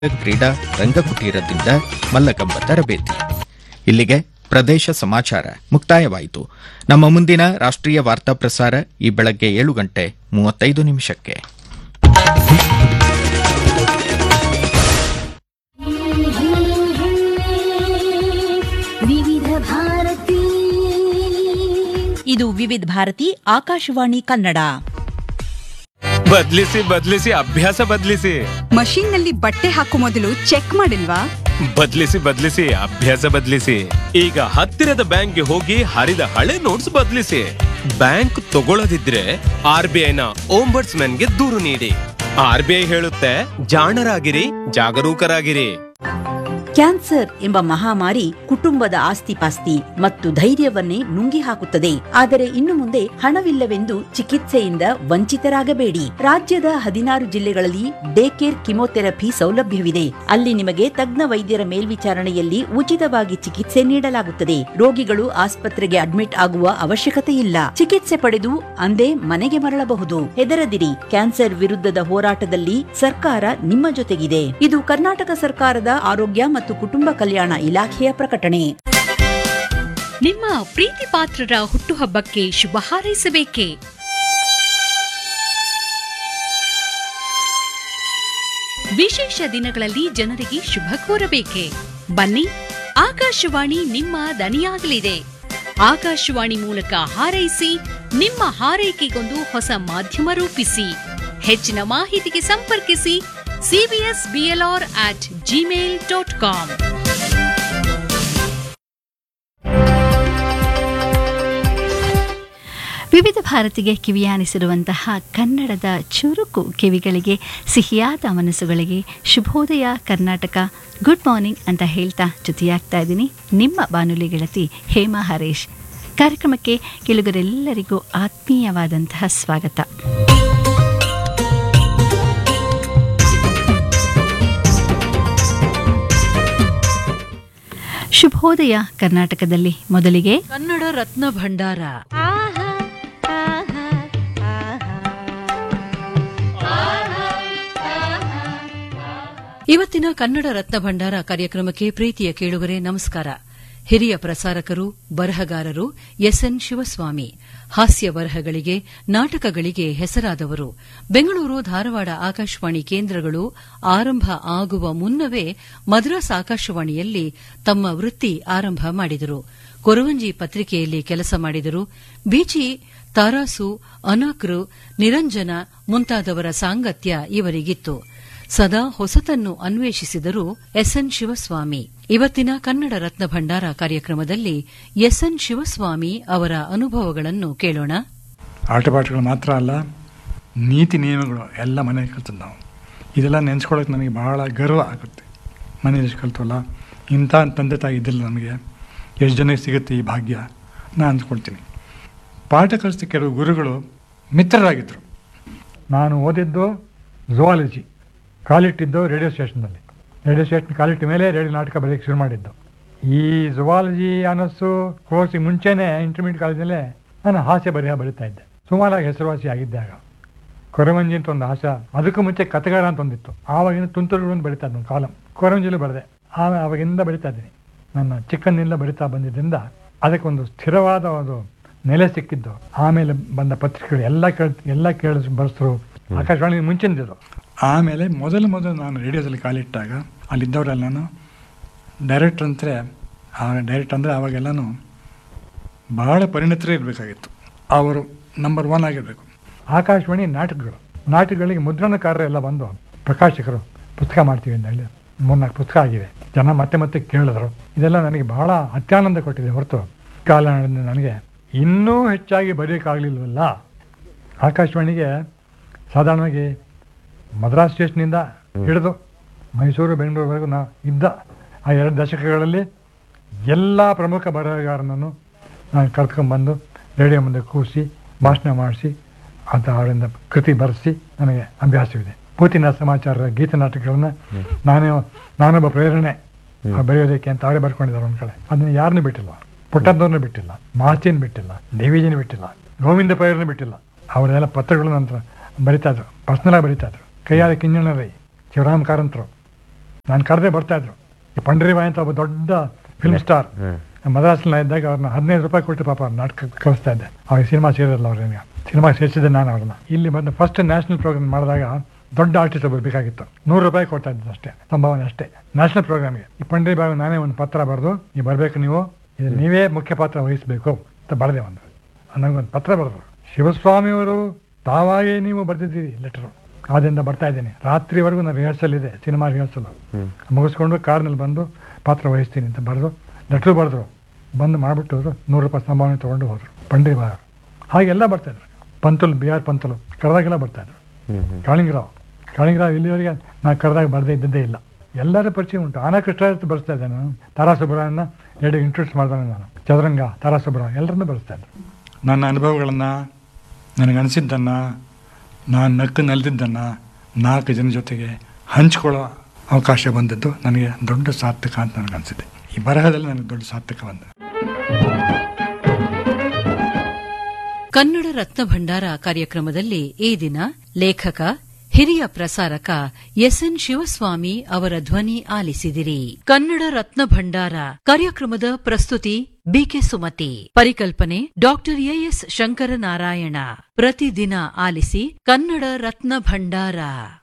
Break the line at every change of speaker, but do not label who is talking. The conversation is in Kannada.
ಕ್ರೀಡಾ ರಂಗಕುಟೀರದಿಂದ ಮಲ್ಲಕಂಬ ತರಬೇತಿ ಇಲ್ಲಿಗೆ ಪ್ರದೇಶ ಸಮಾಚಾರ ಮುಕ್ತಾಯವಾಯಿತು ನಮ್ಮ ಮುಂದಿನ ರಾಷ್ಟ್ರೀಯ ವಾರ್ತಾ ಪ್ರಸಾರ ಈ ಬೆಳಗ್ಗೆ ಏಳು ಗಂಟೆ ಮೂವತ್ತೈದು ನಿಮಿಷಕ್ಕೆ
ವಿವಿಧ ಭಾರತಿ
ಇದು ವಿವಿಧ ಭಾರತಿ ಆಕಾಶವಾಣಿ ಕನ್ನಡ
ಬದ್ಲಿಸಿ ಬದ್ಲಿಸಿ ಅಭ್ಯಾಸ ಬದ್ಲಿಸಿ
ಮಷೀನ್ ನಲ್ಲಿ ಬಟ್ಟೆ ಹಾಕೋ ಮೊದಲು ಚೆಕ್ ಮಾಡಿಲ್ವಾ
ಬದ್ಲಿಸಿ ಬದ್ಲಿಸಿ ಅಭ್ಯಾಸ ಬದ್ಲಿಸಿ ಈಗ ಹತ್ತಿರದ ಬ್ಯಾಂಕ್ಗೆ ಹೋಗಿ ಹರಿದ ಹಳೆ ನೋಟ್ಸ್ ಬದ್ಲಿಸಿ ಬ್ಯಾಂಕ್ ತಗೊಳ್ಳದಿದ್ರೆ ಆರ್ ಬಿ ಐನ ಗೆ ದೂರು ನೀಡಿ ಆರ್ ಬಿ ಐ ಹೇಳುತ್ತೆ ಜಾಣರಾಗಿರಿ ಜಾಗರೂಕರಾಗಿರಿ
ಕ್ಯಾನ್ಸರ್ ಎಂಬ ಮಹಾಮಾರಿ ಕುಟುಂಬದ ಆಸ್ತಿಪಾಸ್ತಿ ಮತ್ತು ಧೈರ್ಯವನ್ನೇ ನುಂಗಿ ಹಾಕುತ್ತದೆ ಆದರೆ ಇನ್ನು ಮುಂದೆ ಹಣವಿಲ್ಲವೆಂದು ಚಿಕಿತ್ಸೆಯಿಂದ ವಂಚಿತರಾಗಬೇಡಿ ರಾಜ್ಯದ ಹದಿನಾರು ಜಿಲ್ಲೆಗಳಲ್ಲಿ ಡೇ ಕೇರ್ ಕಿಮೋಥೆರಪಿ ಸೌಲಭ್ಯವಿದೆ ಅಲ್ಲಿ ನಿಮಗೆ ತಜ್ಞ ವೈದ್ಯರ ಮೇಲ್ವಿಚಾರಣೆಯಲ್ಲಿ ಉಚಿತವಾಗಿ ಚಿಕಿತ್ಸೆ ನೀಡಲಾಗುತ್ತದೆ ರೋಗಿಗಳು ಆಸ್ಪತ್ರೆಗೆ ಅಡ್ಮಿಟ್ ಆಗುವ ಅವಶ್ಯಕತೆ ಇಲ್ಲ ಚಿಕಿತ್ಸೆ ಪಡೆದು ಅಂದೇ ಮನೆಗೆ ಮರಳಬಹುದು ಹೆದರದಿರಿ ಕ್ಯಾನ್ಸರ್ ವಿರುದ್ಧದ ಹೋರಾಟದಲ್ಲಿ ಸರ್ಕಾರ ನಿಮ್ಮ ಜೊತೆಗಿದೆ ಇದು ಕರ್ನಾಟಕ ಸರ್ಕಾರದ ಆರೋಗ್ಯ ಮತ್ತು ಕುಟುಂಬ ಕಲ್ಯಾಣ ಇಲಾಖೆಯ ಪ್ರಕಟಣೆ
ನಿಮ್ಮ ಪ್ರೀತಿ ಪಾತ್ರರ ಹುಟ್ಟುಹಬ್ಬಕ್ಕೆ ಶುಭ ಹಾರೈಸಬೇಕೇ ವಿಶೇಷ ದಿನಗಳಲ್ಲಿ ಜನರಿಗೆ ಶುಭ ಕೋರಬೇಕೆ ಬನ್ನಿ ಆಕಾಶವಾಣಿ ನಿಮ್ಮ ದನಿಯಾಗಲಿದೆ ಆಕಾಶವಾಣಿ ಮೂಲಕ ಹಾರೈಸಿ ನಿಮ್ಮ ಹಾರೈಕೆಗೊಂದು ಹೊಸ ಮಾಧ್ಯಮ ರೂಪಿಸಿ ಹೆಚ್ಚಿನ ಮಾಹಿತಿಗೆ ಸಂಪರ್ಕಿಸಿ CBS BLR at Gmail dot com
ವಿವಿಧ ಭಾರತಿಗೆ ಕಿವಿಯಾನಿಸಿರುವಂತಹ ಕನ್ನಡದ ಚುರುಕು ಕಿವಿಗಳಿಗೆ ಸಿಹಿಯಾದ ಮನಸ್ಸುಗಳಿಗೆ ಶುಭೋದಯ ಕರ್ನಾಟಕ ಗುಡ್ ಮಾರ್ನಿಂಗ್ ಅಂತ ಹೇಳ್ತಾ ಜೊತೆಯಾಗ್ತಾ ಇದ್ದೀನಿ ನಿಮ್ಮ ಬಾನುಲಿ ಗೆಳತಿ ಹೇಮಾ ಹರೇಶ್ ಕಾರ್ಯಕ್ರಮಕ್ಕೆ ಕೆಲುಗರೆಲ್ಲರಿಗೂ ಆತ್ಮೀಯವಾದಂತಹ ಸ್ವಾಗತ ಶುಭೋದಯ ಕರ್ನಾಟಕದಲ್ಲಿ ಮೊದಲಿಗೆ
ಕನ್ನಡ ರತ್ನ ಭಂಡಾರ ಇವತ್ತಿನ ಕನ್ನಡ ರತ್ನ ಭಂಡಾರ ಕಾರ್ಯಕ್ರಮಕ್ಕೆ ಪ್ರೀತಿಯ ಕೇಳುಗರೆ ನಮಸ್ಕಾರ ಹಿರಿಯ ಪ್ರಸಾರಕರು ಬರಹಗಾರರು ಎಸ್ಎನ್ ಶಿವಸ್ವಾಮಿ ಹಾಸ್ಯ ಬರಹಗಳಿಗೆ ನಾಟಕಗಳಿಗೆ ಹೆಸರಾದವರು ಬೆಂಗಳೂರು ಧಾರವಾಡ ಆಕಾಶವಾಣಿ ಕೇಂದ್ರಗಳು ಆರಂಭ ಆಗುವ ಮುನ್ನವೇ ಮದ್ರಾಸ್ ಆಕಾಶವಾಣಿಯಲ್ಲಿ ತಮ್ಮ ವೃತ್ತಿ ಆರಂಭ ಮಾಡಿದರು ಕೊರವಂಜಿ ಪತ್ರಿಕೆಯಲ್ಲಿ ಕೆಲಸ ಮಾಡಿದರು ಬೀಚಿ ತಾರಾಸು ಅನಾಕ್ರು ನಿರಂಜನ ಮುಂತಾದವರ ಸಾಂಗತ್ಯ ಇವರಿಗಿತ್ತು ಸದಾ ಹೊಸತನ್ನು ಅನ್ವೇಷಿಸಿದರು ಎಸ್ಎನ್ ಶಿವಸ್ವಾಮಿ ಇವತ್ತಿನ ಕನ್ನಡ ರತ್ನ ಭಂಡಾರ ಕಾರ್ಯಕ್ರಮದಲ್ಲಿ ಎಸ್ಎನ್ ಶಿವಸ್ವಾಮಿ ಅವರ ಅನುಭವಗಳನ್ನು ಕೇಳೋಣ
ಆಟಪಾಠಗಳು ಮಾತ್ರ ಅಲ್ಲ ನೀತಿ ನಿಯಮಗಳು ಎಲ್ಲ ಮನೆಗೆ ಕಲ್ತದ್ದು ನಾವು ಇದೆಲ್ಲ ನೆನೆಸ್ಕೊಳ್ಳೋಕೆ ನನಗೆ ಬಹಳ ಗರ್ವ ಆಗುತ್ತೆ ಮನೇಲಿ ಕಲ್ತವಲ್ಲ ಇಂಥ ತಂದೆ ತಾಯಿ ಇದ್ದಿಲ್ಲ ನಮಗೆ ಎಷ್ಟು ಜನಕ್ಕೆ ಸಿಗುತ್ತೆ ಈ ಭಾಗ್ಯ ನಾನು ಅಂದ್ಕೊಳ್ತೀನಿ ಪಾಠ ಕಲಿಸಿದ ಕೆಲವು ಗುರುಗಳು ಮಿತ್ರರಾಗಿದ್ದರು ನಾನು ಓದಿದ್ದು ಝುವಾಲಜಿ ಕಾಲಿಟ್ಟಿದ್ದು ರೇಡಿಯೋ ಸ್ಟೇಷನ್ನಲ್ಲಿ ರೇಡಿಯೋ ಸ್ಟೇಷನ್ ಕಾಲಿಟ್ಟ ಮೇಲೆ ರೇಡಿಯೋ ನಾಟಕ ಬರೆಯೋಕ್ಕೆ ಶುರು ಮಾಡಿದ್ದು ಈ ಝುವಾಲಜಿ ಅನಸ್ಸು ಕೋರ್ಸಿಗೆ ಮುಂಚೆನೇ ಇಂಟರ್ಮೀಡಿಯಟ್ ಕಾಲೇಜಲ್ಲೇ ನಾನು ಹಾಸ್ಯ ಬರೆಯ ಬರಿತಾ ಇದ್ದೆ ಸುಮಾರಾಗಿ ಹೆಸರುವಾಸಿ ಆಗಿದ್ದೆ ಆಗ ಕೊರವಂಜಿ ಅಂತ ಒಂದು ಹಾಸ್ಯ ಅದಕ್ಕೂ ಮುಂಚೆ ಕಥೆಗಾರ ಅಂತ ಒಂದಿತ್ತು ಆವಾಗಿನ ತುಂತುರುಗಳು ಅಂತ ಬರಿತಾ ಇದ್ದೆ ಕಾಲಂ ಕೊರವಂಜಿಲು ಬರೆದೆ ಆಮೇಲೆ ಆವಾಗಿಂದ ಬರಿತಾ ಇದ್ದೀನಿ ನನ್ನ ಚಿಕ್ಕಂದಿನಿಂದ ಬರಿತಾ ಬಂದಿದ್ದರಿಂದ ಅದಕ್ಕೊಂದು ಸ್ಥಿರವಾದ ಒಂದು ನೆಲೆ ಸಿಕ್ಕಿದ್ದು ಆಮೇಲೆ ಬಂದ ಪತ್ರಿಕೆಗಳು ಎಲ್ಲ ಕೇಳ ಎಲ್ಲ ಕೇಳಿಸ್ ಬರೆಸರು ಆಕಾಶವಾಣಿ ಮುಂಚಿನದಿದ್ರು ಆಮೇಲೆ ಮೊದಲು ಮೊದಲು ನಾನು ರೇಡಿಯೋದಲ್ಲಿ ಕಾಲಿಟ್ಟಾಗ ಅಲ್ಲಿದ್ದವರೆಲ್ಲ ನಾನು ಡೈರೆಕ್ಟ್ರ್ ಅಂದರೆ ಆ ಡೈರೆಕ್ಟ್ ಅಂದರೆ ಆವಾಗೆಲ್ಲನೂ ಬಹಳ ಪರಿಣಿತರೇ ಇರಬೇಕಾಗಿತ್ತು ಅವರು ನಂಬರ್ ಒನ್ ಆಗಿರಬೇಕು ಆಕಾಶವಾಣಿ ನಾಟಕಗಳು ನಾಟಕಗಳಿಗೆ ಮುದ್ರಣಕಾರರು ಎಲ್ಲ ಬಂದು ಪ್ರಕಾಶಕರು ಪುಸ್ತಕ ಮಾಡ್ತೀವಿ ಅಂತ ಹೇಳಿ ಮೂರ್ನಾಲ್ಕು ಪುಸ್ತಕ ಆಗಿವೆ ಜನ ಮತ್ತೆ ಮತ್ತೆ ಕೇಳಿದ್ರು ಇದೆಲ್ಲ ನನಗೆ ಬಹಳ ಅತ್ಯಾನಂದ ಕೊಟ್ಟಿದೆ ಹೊರತು ಕಾಲ ನನಗೆ ಇನ್ನೂ ಹೆಚ್ಚಾಗಿ ಬರೆಯೋಕ್ಕಾಗಲಿಲ್ವಲ್ಲ ಆಕಾಶವಾಣಿಗೆ ಸಾಧಾರಣವಾಗಿ ಮದ್ರಾಸ್ ಸ್ಟೇಷನಿಂದ ಹಿಡಿದು ಮೈಸೂರು ಬೆಂಗಳೂರುವರೆಗೂ ನಾ ಇದ್ದ ಆ ಎರಡು ದಶಕಗಳಲ್ಲಿ ಎಲ್ಲ ಪ್ರಮುಖ ಬರಹಗಾರನನ್ನು ನಾನು ಕರ್ಕೊಂಡ್ಬಂದು ರೇಡಿಯೋ ಮುಂದೆ ಕೂರಿಸಿ ಭಾಷಣ ಮಾಡಿಸಿ ಅದು ಅವರಿಂದ ಕೃತಿ ಬರೆಸಿ ನನಗೆ ಅಭ್ಯಾಸವಿದೆ ಪೂತಿನ ಸಮಾಚಾರ ಗೀತ ನಾಟಕಗಳನ್ನ ನಾನೇ ನಾನೊಬ್ಬ ಪ್ರೇರಣೆ ಆ ಬರೆಯೋದಕ್ಕೆ ಅಂತ ಅವರೇ ಬರ್ಕೊಂಡಿದ್ದಾರೆ ಒಂದು ಕಡೆ ಅದನ್ನ ಯಾರನ್ನೂ ಬಿಟ್ಟಿಲ್ಲ ಪುಟ್ಟದ್ದವ್ರನ್ನ ಬಿಟ್ಟಿಲ್ಲ ಮಾಚಿನ ಬಿಟ್ಟಿಲ್ಲ ದೇವಿಜಿನ ಬಿಟ್ಟಿಲ್ಲ ಗೋವಿಂದ ಪೈರನ್ನ ಬಿಟ್ಟಿಲ್ಲ ಅವರೆಲ್ಲ ಪತ್ರಗಳು ನಂತರ ಬರಿತಾ ಇದ್ರು ಪರ್ಸ್ನಲಾಗಿ ಬರಿತಾ ಇದ್ರು ಕೈಯಾದ ಕಿಂಜಣ ರೈ ಶಿವರಾಮ್ ಕಾರಂತರು ನಾನು ಕರೆದೇ ಬರ್ತಾ ಇದ್ರು ಈ ಪಂಡ್ರಿಬಾಯಿ ಅಂತ ಒಬ್ಬ ದೊಡ್ಡ ಫಿಲ್ಮ್ ಸ್ಟಾರ್ ಮದ್ರಾಸ್ನಲ್ಲಿ ಇದ್ದಾಗ ಅವ್ರನ್ನ ಹದಿನೈದು ರೂಪಾಯಿ ಕೊಟ್ಟು ಪಾಪ ನಾಟಕ ಕಳಿಸ್ತಾ ಇದ್ದೆ ಅವಾಗ ಸಿನಿಮಾ ಸೇರಿರಲ್ಲ ಅವ್ರನ್ನ ಸಿನಿಮಾ ಸೇರಿಸಿದ್ದೆ ನಾನು ಅವ್ರನ್ನ ಇಲ್ಲಿ ಬಂದು ಫಸ್ಟ್ ನ್ಯಾಷನಲ್ ಪ್ರೋಗ್ರಾಮ್ ಮಾಡಿದಾಗ ದೊಡ್ಡ ಆರ್ಟಿಸ್ಟ್ ಒಬ್ಬರು ಬೇಕಾಗಿತ್ತು ನೂರು ರೂಪಾಯಿ ಕೊಡ್ತಾ ಇದ್ದು ಅಷ್ಟೇ ಸಂಭಾವನೆ ಅಷ್ಟೇ ನ್ಯಾಷನಲ್ ಪ್ರೋಗ್ರಾಮ್ಗೆ ಈ ಪಂಡ್ರಿ ಬಾಬು ನಾನೇ ಒಂದು ಪತ್ರ ಬರೆದು ನೀವು ಬರಬೇಕು ನೀವು ಇದು ನೀವೇ ಮುಖ್ಯ ಪಾತ್ರ ವಹಿಸಬೇಕು ಅಂತ ಬರೆದೆ ಒಂದು ನನಗೊಂದು ಪತ್ರ ಬರೆದ್ರು ಶಿವಸ್ವಾಮಿಯವರು ತಾವಾಗೇ ನೀವು ಬರೆದಿದ್ದೀರಿ ಲೆಟರು ಆದ್ದರಿಂದ ಬರ್ತಾ ಇದ್ದೀನಿ ರಾತ್ರಿವರೆಗೂ ನಾನು ರಿಹರ್ಸಲ್ ಇದೆ ಸಿನಿಮಾ ರಿಹರ್ಸಲ್ ಮುಗಿಸ್ಕೊಂಡು ಕಾರ್ನಲ್ಲಿ ಬಂದು ಪಾತ್ರ ವಹಿಸ್ತೀನಿ ಅಂತ ಬರೆದು ಲೆಟ್ರು ಬರೆದ್ರು ಬಂದು ಮಾಡಿಬಿಟ್ಟು ಹೋದ್ರು ನೂರು ರೂಪಾಯಿ ಸಂಭಾವನೆ ತೊಗೊಂಡು ಹೋದ್ರು ಪಂಡ್ರಿ ಬಾಬು ಹಾಗೆಲ್ಲ ಬರ್ತಾಯಿದ್ರು ಪಂತಲು ಬಿ ಆರ್ ಪಂತಲು ಕರೆದಾಗೆಲ್ಲ ಬರ್ತಾಯಿದ್ರು ಕಾಳಿಂಗರಾವ್ ಕಾಳಿಂಗರಾವ್ ಇಲ್ಲಿವರೆಗೆ ನಾನು ಕರೆದಾಗ ಬರದೇ ಇದ್ದದ್ದೇ ಇಲ್ಲ ಎಲ್ಲರ ಪರಿಚಯ ಉಂಟು ಆನಾ ಕೃಷ್ಣ ಬರೆಸ್ತಾ ಇದ್ದೆ ನಾನು ತಾರಾ ಸುಬ್ರಹ್ಮಣ್ಯನ ಎರಡು ಇಂಟ್ರೊಡ್ಯೂಸ್ ಮಾಡಿದಾಗ ನಾನು ಚದುರಂಗ ತಾರಾ ಸುಬ್ರಹ್ಮಣ್ಯ ಎಲ್ಲರನ್ನೂ ಬರೆಸ್ತಾ ಇದ್ದರು ನನ್ನ ಅನುಭವಗಳನ್ನು ನನಗನಿಸಿದ್ದನ್ನು ನಾನು ನಕ್ಕು ನಲಿದಿದ್ದನ್ನು ನಾಲ್ಕು ಜನ ಜೊತೆಗೆ ಹಂಚ್ಕೊಳ್ಳೋ ಅವಕಾಶ ಬಂದದ್ದು ನನಗೆ ದೊಡ್ಡ ಸಾರ್ಥಕ ಅಂತ ನನಗನ್ಸಿದೆ ಈ ಬರಹದಲ್ಲಿ ನನಗೆ ದೊಡ್ಡ ಸಾರ್ಥಕ ಬಂದ
ಕನ್ನಡ ರತ್ನ ಭಂಡಾರ ಕಾರ್ಯಕ್ರಮದಲ್ಲಿ ಈ ದಿನ ಲೇಖಕ ಹಿರಿಯ ಪ್ರಸಾರಕ ಎಸ್ಎನ್ ಶಿವಸ್ವಾಮಿ ಅವರ ಧ್ವನಿ ಆಲಿಸಿದಿರಿ ಕನ್ನಡ ರತ್ನ ಭಂಡಾರ ಕಾರ್ಯಕ್ರಮದ ಪ್ರಸ್ತುತಿ ಬಿಕೆ ಸುಮತಿ ಪರಿಕಲ್ಪನೆ ಡಾಕ್ಟರ್ ಎಎಸ್ ಶಂಕರನಾರಾಯಣ ಪ್ರತಿದಿನ ಆಲಿಸಿ ಕನ್ನಡ ರತ್ನ ಭಂಡಾರ